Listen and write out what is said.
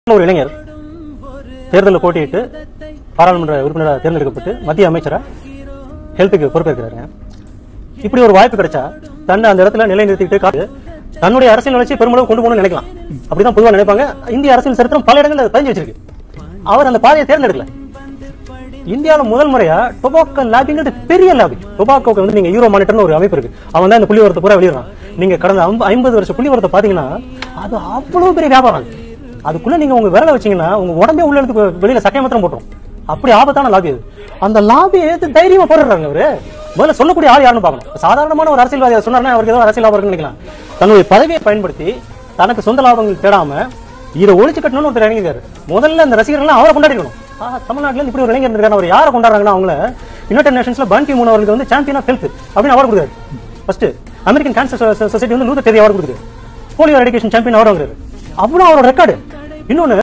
ஒரு இளைஞர் தேர்தலில் போட்டியிட்டு பாராளுமன்ற உறுப்பினராக தேர்ந்தெடுக்கப்பட்டு மத்திய அமைச்சரா ஹெல்த்துக்கு பொறுப்பேற்கிறாருங்க இப்படி ஒரு வாய்ப்பு கிடைச்சா தன்னை அந்த இடத்துல நிலைநிறுத்திட்டு காட்டு தன்னுடைய அரசியல் வளர்ச்சி பெருமளவு கொண்டு போகணும்னு நினைக்கலாம் அப்படிதான் பொதுவா நினைப்பாங்க இந்திய அரசியல் சரித்திரம் பல இடங்கள்ல அது பதிஞ்சு வச்சிருக்கு அவர் அந்த பாதையை தேர்ந்தெடுக்கல இந்தியாவில் முதல் முறையா டொபாக்கோ லாபிங்கிறது பெரிய லாபி டொபாக்கோக்கு வந்து நீங்க யூரோ மானிட்டர்னு ஒரு அமைப்பு இருக்கு அவன் தான் இந்த புள்ளிவரத்தை பூரா வெளியிடறான் நீங்க கடந்த ஐம்ப- ஐம்பது வருஷம் புள்ளிவரத்தை பாத்தீங்கன்னா அது அவ்வளவு பெரிய வியாபாரம் அது. அதுக்குள்ள நீங்க உங்க விரலை வச்சீங்கன்னா உங்க உடம்பே உள்ள எடுத்து வெளியில சக்கை மாத்திரம் போட்டுரும் அப்படி ஆபத்தான லாபி அது அந்த லாபியை எடுத்து தைரியமா போடுறாங்க அவரு முதல்ல சொல்லக்கூடிய ஆள் யாருன்னு பார்க்கணும் சாதாரணமான ஒரு அரசியல்வாதி அதை சொன்னாருன்னா அவருக்கு ஏதோ அரசியல் லாபம் இருக்குன்னு நினைக்கலாம் தன்னுடைய பதவியை பயன்படுத்தி தனக்கு சொந்த லாபங்கள் தேடாம இதை ஒழிச்சு கட்டணும்னு ஒருத்தர் இறங்கிருக்காரு முதல்ல அந்த ரசிகர்கள் அவரை கொண்டாடிக்கணும் ஆஹா, தமிழ்நாட்டுல இருந்து இப்படி ஒரு இளைஞர் இருக்காரு அவர் யாரை கொண்டாடுறாங்கன்னா அவங்கள யுனைடெட் நேஷன்ஸ்ல பான் கி மூன் அவர்களுக்கு வந்து சாம்பியன் ஆஃப் ஹெல்த் அப்படின்னு அவார்டு கொடுக்குறாரு ஃபர்ஸ்ட் அமெரிக்கன் கேன்சர் சொசைட்டி வந்து நூத்தி தேதி அவார்டு கொடுக்குது போலியோ எடிகேஷன் சாம்பியன் அவார்டு வாங்குறாரு அவ்வளவு அவரோட ரெக்கார்டு இன்னொன்னு